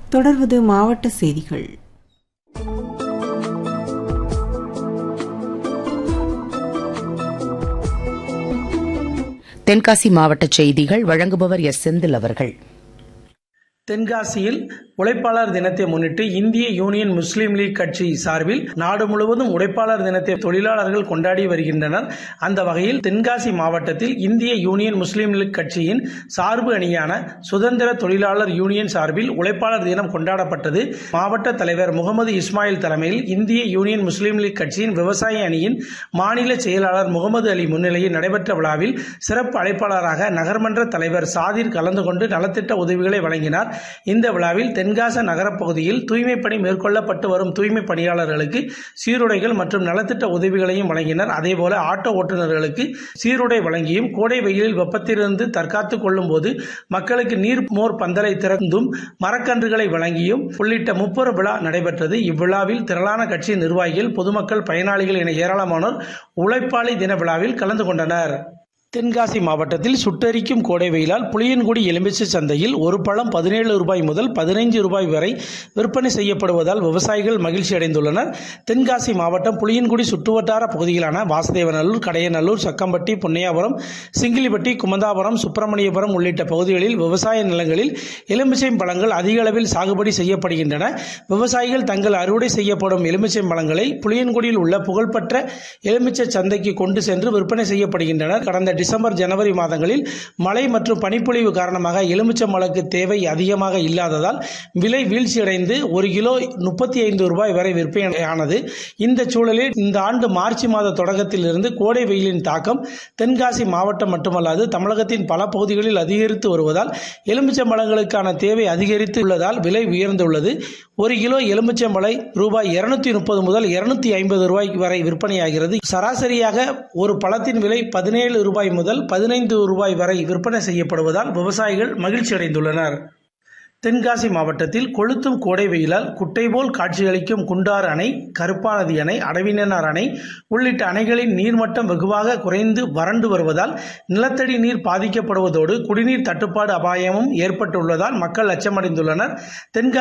தொடர்வது மாவட்ட செய்திகள் தென்காசி மாவட்ட செய்திகள் வழங்குபவர் எஸ் செந்தில் அவர்கள் தென்காசியில் உழைப்பாளர் தினத்தை முன்னிட்டு இந்திய யூனியன் முஸ்லீம் லீக் கட்சி சார்பில் நாடு முழுவதும் உழைப்பாளர் தினத்தை தொழிலாளர்கள் கொண்டாடி வருகின்றனர் அந்த வகையில் தென்காசி மாவட்டத்தில் இந்திய யூனியன் முஸ்லீம் லீக் கட்சியின் சார்பு அணியான சுதந்திர தொழிலாளர் யூனியன் சார்பில் உழைப்பாளர் தினம் கொண்டாடப்பட்டது மாவட்ட தலைவர் முகமது இஸ்மாயில் தலைமையில் இந்திய யூனியன் முஸ்லீம் லீக் கட்சியின் விவசாய அணியின் மாநில செயலாளர் முகமது அலி முன்னிலையில் நடைபெற்ற விழாவில் சிறப்பு அழைப்பாளராக நகர்மன்ற தலைவர் சாதிர் கலந்து கொண்டு நலத்திட்ட உதவிகளை வழங்கினார் இந்த விழாவில் தென்காச நகரப் பகுதியில் தூய்மைப் பணி மேற்கொள்ளப்பட்டு வரும் தூய்மை பணியாளர்களுக்கு சீருடைகள் மற்றும் நலத்திட்ட உதவிகளையும் வழங்கினர் அதேபோல ஆட்டோ ஓட்டுநர்களுக்கு சீருடை வழங்கியும் கோடை வெயிலில் வெப்பத்திலிருந்து தற்காத்துக் கொள்ளும் போது மக்களுக்கு நீர் மோர் பந்தலை திறந்தும் மரக்கன்றுகளை வழங்கியும் உள்ளிட்ட முப்பெரு விழா நடைபெற்றது இவ்விழாவில் திரளான கட்சி நிர்வாகிகள் பொதுமக்கள் பயனாளிகள் என ஏராளமானோர் உழைப்பாளி தின விழாவில் கலந்து கொண்டனர் தென்காசி மாவட்டத்தில் சுட்டரிக்கும் கோடை வெயிலால் புளியன்குடி எலுமிச்சை சந்தையில் ஒரு பழம் பதினேழு ரூபாய் முதல் பதினைஞ்சு ரூபாய் வரை விற்பனை செய்யப்படுவதால் விவசாயிகள் மகிழ்ச்சி அடைந்துள்ளனர் தென்காசி மாவட்டம் புளியன்குடி சுற்றுவட்டார பகுதிகளான வாசுதேவநல்லூர் கடையநல்லூர் சக்கம்பட்டி பொன்னையாபுரம் சிங்கிலிப்பட்டி குமந்தாபுரம் சுப்பிரமணியபுரம் உள்ளிட்ட பகுதிகளில் விவசாய நிலங்களில் எலுமிச்சை பழங்கள் அதிக அளவில் சாகுபடி செய்யப்படுகின்றன விவசாயிகள் தங்கள் அறுவடை செய்யப்படும் எலுமிச்சை பழங்களை புளியன்குடியில் உள்ள புகழ்பெற்ற எலுமிச்சை சந்தைக்கு கொண்டு சென்று விற்பனை செய்யப்படுகின்றனர் கடந்த டிசம்பர் ஜனவரி மாதங்களில் மழை மற்றும் பனிப்பொழிவு காரணமாக எலுமிச்சம்பழக்கு தேவை அதிகமாக இல்லாததால் விலை வீழ்ச்சியடைந்து ஒரு கிலோ முப்பத்தி ஐந்து ரூபாய் வரை விற்பனையானது இந்த சூழலில் இந்த ஆண்டு மார்ச் மாத தொடக்கத்திலிருந்து கோடை வெயிலின் தாக்கம் தென்காசி மாவட்டம் மட்டுமல்லாது தமிழகத்தின் பல பகுதிகளில் அதிகரித்து வருவதால் எலுமிச்சம்பழங்களுக்கான தேவை அதிகரித்து உள்ளதால் விலை உயர்ந்துள்ளது ஒரு கிலோ எலுமிச்சம்பழை ரூபாய் இருநூத்தி முப்பது முதல் இருநூத்தி ஐம்பது ரூபாய் வரை விற்பனையாகிறது சராசரியாக ஒரு பழத்தின் விலை பதினேழு ரூபாய் முதல் பதினைந்து ரூபாய் வரை விற்பனை செய்யப்படுவதால் விவசாயிகள் மகிழ்ச்சி அடைந்துள்ளனர் தென்காசி மாவட்டத்தில் கொளுத்தும் கோடை வெயிலால் குட்டை போல் காட்சியளிக்கும் குண்டார் அணை கருப்பாநதி அணை அடவினனார் அணை உள்ளிட்ட அணைகளின் நீர்மட்டம் வெகுவாக குறைந்து வறண்டு வருவதால் நிலத்தடி நீர் பாதிக்கப்படுவதோடு குடிநீர் தட்டுப்பாடு அபாயமும் ஏற்பட்டுள்ளதால் மக்கள் அச்சமடைந்துள்ளனர் தென்காசி